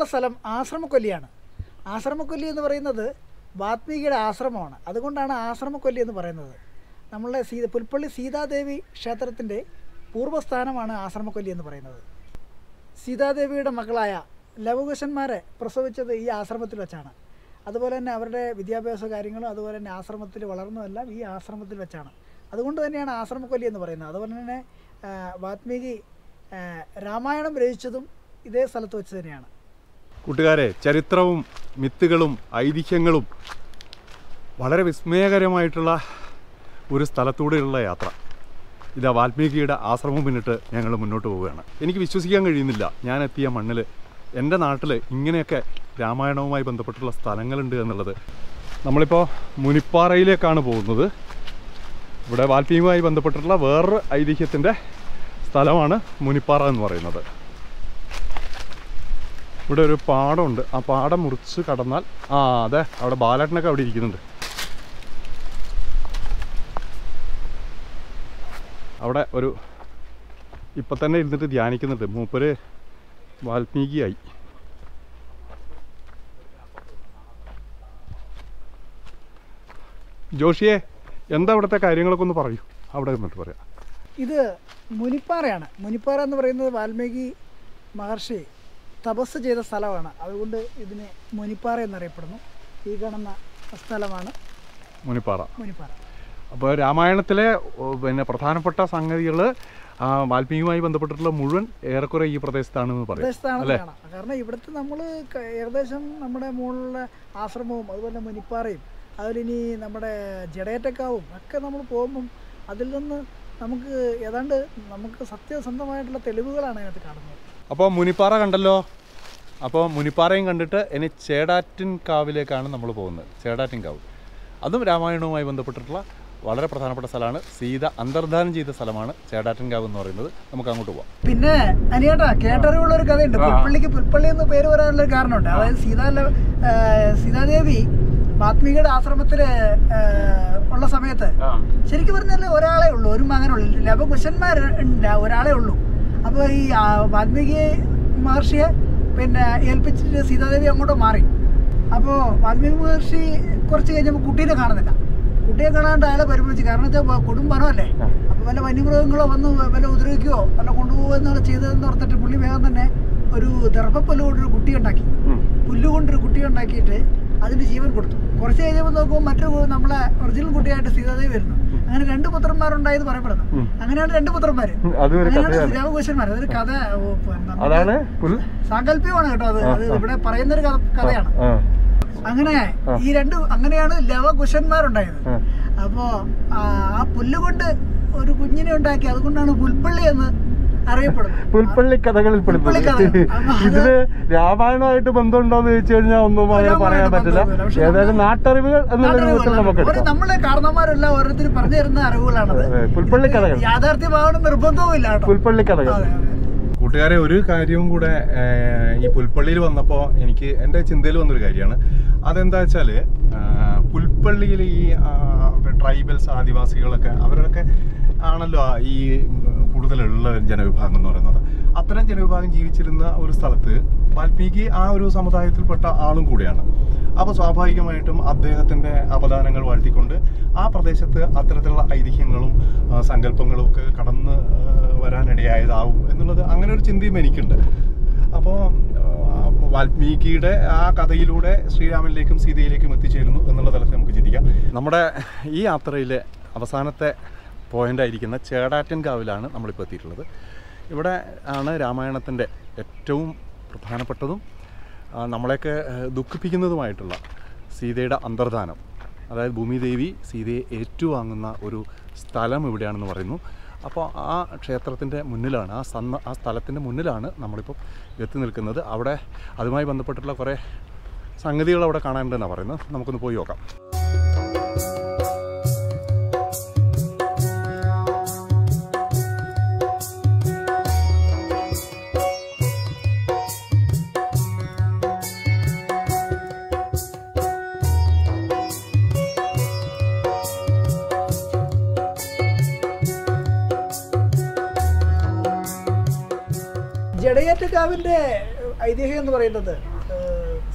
സ്ഥലം ആശ്രമക്കൊല്ലിയാണ് ആശ്രമക്കൊല്ലി എന്ന് പറയുന്നത് വാത്മീകിയുടെ ആശ്രമമാണ് അതുകൊണ്ടാണ് ആശ്രമക്കൊല്ലി എന്ന് പറയുന്നത് നമ്മളുടെ സീ പുൽപ്പള്ളി സീതാദേവി ക്ഷേത്രത്തിൻ്റെ പൂർവ്വസ്ഥാനമാണ് ആശ്രമക്കൊല്ലി എന്ന് പറയുന്നത് സീതാദേവിയുടെ മകളായ ലവകുശന്മാരെ പ്രസവിച്ചത് ഈ ആശ്രമത്തിൽ വെച്ചാണ് അതുപോലെ തന്നെ അവരുടെ വിദ്യാഭ്യാസ കാര്യങ്ങളും അതുപോലെ തന്നെ ആശ്രമത്തിൽ വളർന്നതെല്ലാം ഈ ആശ്രമത്തിൽ വെച്ചാണ് അതുകൊണ്ട് തന്നെയാണ് ആശ്രമക്കൊല്ലി എന്ന് പറയുന്നത് അതുപോലെ തന്നെ ആ, വാത്മീകി ആ, രാമായണം രചിച്ചതും ഇതേ സ്ഥലത്ത് വെച്ച് തന്നെയാണ് കൂട്ടുകാരെ ചരിത്രവും മിത്തുകളും ഐതിഹ്യങ്ങളും വളരെ വിസ്മയകരമായിട്ടുള്ള ഒരു സ്ഥലത്തൂടെയുള്ള യാത്ര ഇതാ വാൽമീകിയുടെ ആശ്രമം പിന്നിട്ട് ഞങ്ങൾ മുന്നോട്ട് പോവുകയാണ് എനിക്ക് വിശ്വസിക്കാൻ കഴിയുന്നില്ല ഞാൻ എത്തിയ മണ്ണിൽ എൻ്റെ നാട്ടിൽ ഇങ്ങനെയൊക്കെ രാമായണവുമായി ബന്ധപ്പെട്ടുള്ള സ്ഥലങ്ങളുണ്ട് എന്നുള്ളത് നമ്മളിപ്പോൾ മുനിപ്പാറയിലേക്കാണ് പോകുന്നത് ഇവിടെ വാൽമീകിയുമായി ബന്ധപ്പെട്ടിട്ടുള്ള വേറൊരു ഐതിഹ്യത്തിൻ്റെ സ്ഥലമാണ് മുനിപ്പാറ എന്ന് പറയുന്നത് ഇവിടെ ഒരു പാടമുണ്ട് ആ പാടം മുറിച്ച് കടന്നാൽ ആ അതെ അവിടെ ബാലേട്ടനൊക്കെ അവിടെ ഇരിക്കുന്നുണ്ട് അവിടെ ഒരു ഇപ്പം തന്നെ ഇരുന്നിട്ട് ധ്യാനിക്കുന്നുണ്ട് മൂപ്പര് വാൽമീകിയായി ജോഷിയെ എന്താ അവിടുത്തെ കാര്യങ്ങളൊക്കെ ഒന്ന് പറയൂ അവിടെ നിന്നിട്ട് പറയാം ഇത് മുനിപ്പാറയാണ് മുനിപ്പാറ എന്ന് പറയുന്നത് വാൽമീകി മഹർഷി തപസ് ചെയ്ത സ്ഥലമാണ് അതുകൊണ്ട് ഇതിന് മുനിപ്പാറ എന്നറിയപ്പെടുന്നു ഈ കാണുന്ന സ്ഥലമാണ് മുനിപ്പാറ മുനിപ്പാറ അപ്പോൾ രാമായണത്തിലെ ഓ, പിന്നെ പ്രധാനപ്പെട്ട സംഗതികൾ വാൽമീകിയുമായി ബന്ധപ്പെട്ടിട്ടുള്ള മുഴുവൻ ഏറെക്കുറെ ഈ പ്രദേശത്താണെന്ന് പറയും പ്രദേശത്താണെന്ന് അല്ലേ? കാണാം കാരണം ഇവിടുത്തെ നമ്മൾ ഏകദേശം നമ്മുടെ മുകളിലെ ആശ്രമവും അതുപോലെ മുനിപ്പാറയും അതുപോലെ ഇനി നമ്മുടെ ജഡേറ്റക്കാവും ഒക്കെ നമ്മൾ പോകുമ്പം അതിൽ നിന്ന് നമുക്ക് ഏതാണ്ട് നമുക്ക് സത്യസന്ധമായിട്ടുള്ള തെളിവുകളാണ് അതിനകത്ത് കാണുന്നത് അപ്പോൾ മുനിപ്പാറ കണ്ടല്ലോ അപ്പോൾ മുനിപ്പാറയും കണ്ടിട്ട് ഇനി ചേടാറ്റിൻ കാവിലേക്കാണ് നമ്മൾ പോകുന്നത് ചേടാറ്റിൻ കാവ് അതും രാമായണവുമായി ബന്ധപ്പെട്ടിട്ടുള്ള വളരെ പ്രധാനപ്പെട്ട സ്ഥലമാണ് സീത അന്തർധാനം ചെയ്ത സ്ഥലമാണ് ചേടാറ്റിൻ കാവ് എന്ന് പറയുന്നത് നമുക്ക് അങ്ങോട്ട് പോവാം പിന്നെ അനിയേട്ടാ കേട്ടറിവുള്ള ഒരു കഥയുണ്ട് പുൽപ്പള്ളിക്ക് പുൽപ്പള്ളി എന്ന് പേര് വരാനുള്ള ഒരു കാരണമുണ്ട് അതായത് സീതാ സീതാദേവി വാത്മീകിയുടെ ആശ്രമത്തിൽ ഉള്ള സമയത്ത് ശരിക്കും പറഞ്ഞാൽ ഒരാളെ ഉള്ളൂ ഒരു മകനുള്ളൂ ലവകുശന്മാർ ഒരാളെ ഉള്ളൂ അപ്പോൾ ഈ ആ, വാൽമീകി മഹർഷിയെ പിന്നെ ഏൽപ്പിച്ചിട്ട് സീതാദേവി അങ്ങോട്ട് മാറി അപ്പോൾ വാൽമീകി മഹർഷി കുറച്ച് കഴിഞ്ഞപ്പോൾ കുട്ടീനെ കാണുന്നില്ല കുട്ടിയെ കാണാണ്ട് അയാളെ പരിപാലിച്ചു കാരണം വെച്ചാൽ കൊടും വനമല്ലേ അപ്പോൾ വല്ല വന്യമൃഗങ്ങളോ വന്ന് വല്ല ഉപദ്രവിക്കുകയോ വല്ല കൊണ്ടുപോകുന്നോ ചെയ്തതെന്ന് ഓർത്തിട്ട് പുള്ളി വേഗം തന്നെ ഒരു ദർഭപ്പുല്ല് കൊണ്ടൊരു കുട്ടി ഉണ്ടാക്കി പുല്ല് കൊണ്ടൊരു കുട്ടി ഉണ്ടാക്കിയിട്ട് അതിന് ജീവൻ കൊടുത്തു കുറച്ച് കഴിഞ്ഞപ്പോൾ നോക്കുമ്പോൾ മറ്റൊരു നമ്മളെ ഒറിജിനൽ കുട്ടിയായിട്ട് സീതാദേവി വരുന്നു അങ്ങനെ രണ്ട് പുത്രന്മാരുണ്ടായെന്ന് പറയപ്പെടുന്നു അങ്ങനെയാണ് രണ്ട് പുത്രന്മാര് അതൊരു അങ്ങനെയാണ് രാമകോശന്മാർ അതൊരു കഥ ഓ, പിന്നെ അതാണ് പുൽ സാങ്കല്പികമാണ് കേട്ടോ അത് അത് ഇവിടെ പറയുന്നൊരു കഥ കഥയാണ് ആ അങ്ങനെ ഈ രണ്ട് അങ്ങനെയാണ് ലവകുശന്മാരുണ്ടായത് അപ്പോ ആ ആ പുല്ല് കൊണ്ട് ഒരു കുഞ്ഞിനെ ഉണ്ടാക്കി അതുകൊണ്ടാണ് പുൽപ്പള്ളി എന്ന് അറിയപ്പെടുന്നത് പുൽപ്പള്ളി കഥകളിൽ പുൽപ്പള്ളി കഥകൾ. അപ്പൊ അത് ഇതില് രാമായണമായിട്ട് ബന്ധമുണ്ടോന്ന് ചോദിച്ചു കഴിഞ്ഞാൽ ഒന്നും അങ്ങനെ പറയാൻ രാമായണം പറ്റില്ല ബന്ധമൊന്നുമില്ല. പക്ഷെ ഏതായാലും നാട്ടറിവുകൾ എന്നുള്ള രൂപത്തിൽ നമുക്ക് ഒരു എടുക്കാം നമ്മളെ കാരണന്മാരെല്ലാം ഓരോരുത്തർ പറഞ്ഞു തരുന്ന അറിവുകളാണത് അതെ, പുൽപ്പള്ളി കഥകൾ യാഥാർത്ഥ്യമാവണം നിർബന്ധവും ഇല്ല കേട്ടോ പുൽപ്പള്ളി കഥകൾ അതെ, അതെ. കൂട്ടുകാരെ ഒരു കാര്യവും കൂടെ ഏഹ്, ഈ പുൽപ്പള്ളിയിൽ വന്നപ്പോൾ എനിക്ക് എൻ്റെ ചിന്തയിൽ വന്നൊരു കാര്യമാണ് അതെന്താ വെച്ചാൽ പുൽപ്പള്ളിയിൽ ഈ ആ, ട്രൈബൽസ് ആദിവാസികളൊക്കെ അവരൊക്കെ ആണല്ലോ ആ ഈ കൂടുതലുള്ള ജനവിഭാഗം എന്ന് പറയുന്നത് അത്തരം ജനവിഭാഗം ജീവിച്ചിരുന്ന ഒരു സ്ഥലത്ത് വാൽമീകി ആ ഒരു സമുദായത്തിൽപ്പെട്ട ആളും കൂടിയാണ് അപ്പോൾ സ്വാഭാവികമായിട്ടും അദ്ദേഹത്തിൻ്റെ അവദാനങ്ങൾ വാഴ്ത്തിക്കൊണ്ട് ആ പ്രദേശത്ത് അത്തരത്തിലുള്ള ഐതിഹ്യങ്ങളും ആ, സങ്കല്പങ്ങളും ഒക്കെ കടന്ന് ആ, വരാനിടയായതാവും എന്നുള്ളത് അങ്ങനെ ഒരു ചിന്തയും എനിക്കുണ്ട് അപ്പോൾ വാൽമീകിയുടെ ആ കഥയിലൂടെ ശ്രീരാമനിലേക്കും സീതയിലേക്കും എത്തിച്ചേരുന്നു എന്നുള്ള തലത്തിൽ നമുക്ക് ചിന്തിക്കാം നമ്മുടെ ഈ യാത്രയിലെ അവസാനത്തെ പോയിന്റ് ആയിരിക്കുന്ന ചേടാറ്റൻ കാവിലാണ് നമ്മളിപ്പോൾ എത്തിയിട്ടുള്ളത് ഇവിടെ ആണ് രാമായണത്തിൻ്റെ ഏറ്റവും പ്രധാനപ്പെട്ടതും ആ, നമ്മളെയൊക്കെ ഏഹ്, ദുഃഖിപ്പിക്കുന്നതുമായിട്ടുള്ള സീതയുടെ അന്തർധാനം അതായത് ഭൂമിദേവി സീതയെ ഏറ്റുവാങ്ങുന്ന ഒരു സ്ഥലം ഇവിടെയാണെന്ന് പറയുന്നു അപ്പോൾ ആ ക്ഷേത്രത്തിൻ്റെ മുന്നിലാണ് ആ സന്ന ആ സ്ഥലത്തിൻ്റെ മുന്നിലാണ് നമ്മളിപ്പോൾ എത്തി നിൽക്കുന്നത് അവിടെ അതുമായി ബന്ധപ്പെട്ടിട്ടുള്ള കുറേ സംഗതികൾ അവിടെ കാണാനുണ്ടെന്നാണ് പറയുന്നത് നമുക്കൊന്ന് പോയി നോക്കാം ജഡയേറ്റക്കാവിന്റെ ഐതിഹ്യം എന്ന് പറയുന്നത്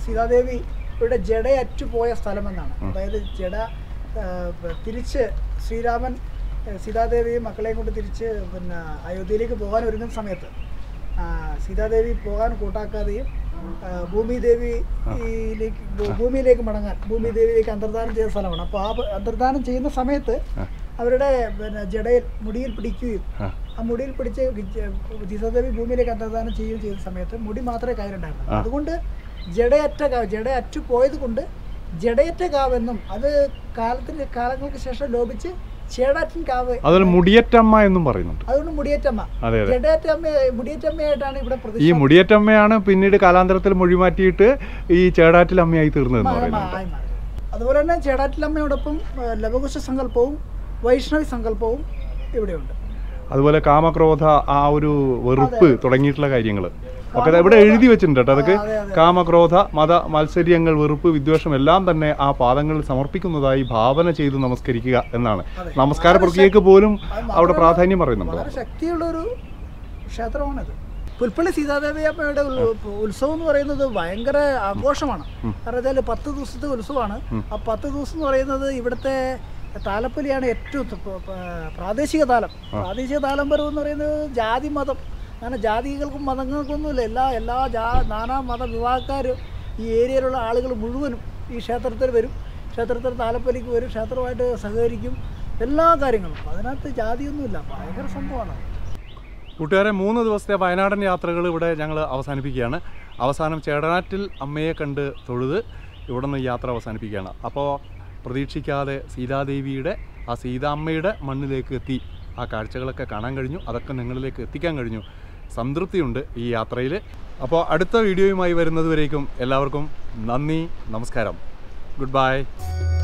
സീതാദേവിയുടെ ജഡയറ്റു പോയ സ്ഥലമെന്നാണ് അതായത് ജഡ ആ, പ- തിരിച്ച് ശ്രീരാമൻ ആ, സീതാദേവിയും മക്കളെയും കൊണ്ട് തിരിച്ച് പിന്നെ അയോധ്യയിലേക്ക് പോകാൻ ഒരുങ്ങുന്ന സമയത്ത് ആ, സീതാദേവി പോകാൻ കൂട്ടാക്കാതെയും ആ, ഭൂമി ദേവിയിലേക്ക് ഭൂ- ഭൂമിയിലേക്ക് മടങ്ങാൻ ഭൂമി ദേവിയിലേക്ക് അന്തർദാനം ചെയ്ത സ്ഥലമാണ് അപ്പോൾ ആ പ- അന്തർദാനം ചെയ്യുന്ന സമയത്ത് അവരുടെ പിന്നെ ജടയിൽ മുടിയിൽ പിടിക്കുകയും ആ. ആ മുടിയിൽ പിടിച്ച് ഗിജ- സീതാദേവി ഭൂമിയിലേക്ക് അന്തർദാനം ചെയ്യുകയും ചെയ്ത സമയത്ത് മുടി മാത്രമേ കയ്യിലുണ്ടായിരുന്നു അതുകൊണ്ട് ജഡയറ്റ കാവ് ജഡ അറ്റു പോയത് കൊണ്ട് ജഡയറ്റ കാവെന്നും അത് കാലത്തിന് കാലങ്ങൾക്ക് ശേഷം ലോപിച്ച് ചേടാറ്റൻ കാവ് അതുപോലെ മുടിയറ്റമ്മ എന്നും പറയുന്നുണ്ട് അതുകൊണ്ട് മുടിയേറ്റമ്മ അതെ അതെ ജഡേറ്റമ്മ മുടിയേറ്റമ്മയായിട്ടാണ് ഇവിടെ ഈ പ്രതി മുടിയറ്റമ്മയാണ് പിന്നീട് കാലാന്തരത്തിൽ മൊഴി മാറ്റിയിട്ട് ഈ ചേടാറ്റിൽ അമ്മയായി തീർന്നതെന്ന് പറയുന്നുണ്ട് ആയി മാറി. അതുപോലെ തന്നെ ചേടാറ്റിലമ്മയോടൊപ്പം ആ, ലവകുശ സങ്കല്പവും വൈഷ്ണവി സങ്കല്പവും ഇവിടെയുണ്ട് അതുപോലെ കാമക്രോധ ആ ഒരു വെറുപ്പ് തുടങ്ങിയിട്ടുള്ള കാര്യങ്ങൾ ഒക്കെ ദാ ഇവിടെ എഴുതി വെച്ചിട്ടുണ്ട് കേട്ടോ അതൊക്കെ അതെ, അതെ. കാമക്രോധ മത മത്സര്യങ്ങൾ വെറുപ്പ് വിദ്വേഷം എല്ലാം തന്നെ ആ പാദങ്ങളിൽ സമർപ്പിക്കുന്നതായി ഭാവന ചെയ്ത് നമസ്കരിക്കുക എന്നാണ് അതെ. നമസ്കാര പ്രക്രിയക്ക് പോലും അത് അവിടെ മാത്രമല്ല, പ്രാധാന്യം പറയുന്നുണ്ട് വളരെ ശക്തിയുള്ളൊരു ക്ഷേത്രമാണിത് പുൽപ്പള്ളി സീതാദേവി അമ്മയുടെ ഉൽ- ഉത്സവം എന്ന് പറയുന്നത് ഭയങ്കര ആഘോഷമാണ് കാരണം വെച്ചാൽ പത്ത് ദിവസത്തെ ഉത്സവമാണ് ആ പത്ത് ദിവസം എന്ന് പറയുന്നത് ഇവിടുത്തെ താലപ്പൊലിയാണ് ഏറ്റവും ത- പ- പ- പ്രാദേശിക താലം പ്രാദേശിക താലം പരം എന്ന് പറയുന്നത് ജാതി മതം അങ്ങനെ ജാതികൾക്കും മതങ്ങൾക്കൊന്നുമില്ല എല്ലാ എല്ലാ ജാ നാനാ മത വിഭാഗക്കാരും ഈ ഏരിയയിലുള്ള ആളുകൾ മുഴുവനും ഈ ക്ഷേത്രത്തിൽ വരും ക്ഷേത്രത്തിൽ താലപ്പൊലിക്ക് വരും ക്ഷേത്രമായിട്ട് സഹകരിക്കും എല്ലാ കാര്യങ്ങളും അതിനകത്ത് ജാതിയൊന്നുമില്ല ഭയങ്കര സംഭവമാണ് കൂട്ടുകാരെ മൂന്ന് ദിവസത്തെ വയനാടൻ യാത്രകൾ ഇവിടെ ഞങ്ങൾ അവസാനിപ്പിക്കുകയാണ് അവസാനം ചേടനാറ്റിൽ അമ്മയെ കണ്ട് തൊഴുത് ഇവിടെ നിന്ന് യാത്ര അവസാനിപ്പിക്കുകയാണ് അപ്പോൾ പ്രതീക്ഷിക്കാതെ സീതാദേവിയുടെ ആ സീതാമ്മയുടെ മണ്ണിലേക്ക് എത്തി ആ കാഴ്ചകളൊക്കെ കാണാൻ കഴിഞ്ഞു അതൊക്കെ നിങ്ങളിലേക്ക് എത്തിക്കാൻ കഴിഞ്ഞു സംതൃപ്തിയുണ്ട് ഈ യാത്രയിൽ അപ്പോൾ അടുത്ത വീഡിയോയുമായി വരുന്നതുവരേക്കും എല്ലാവർക്കും നന്ദി നമസ്കാരം ഗുഡ് ബൈ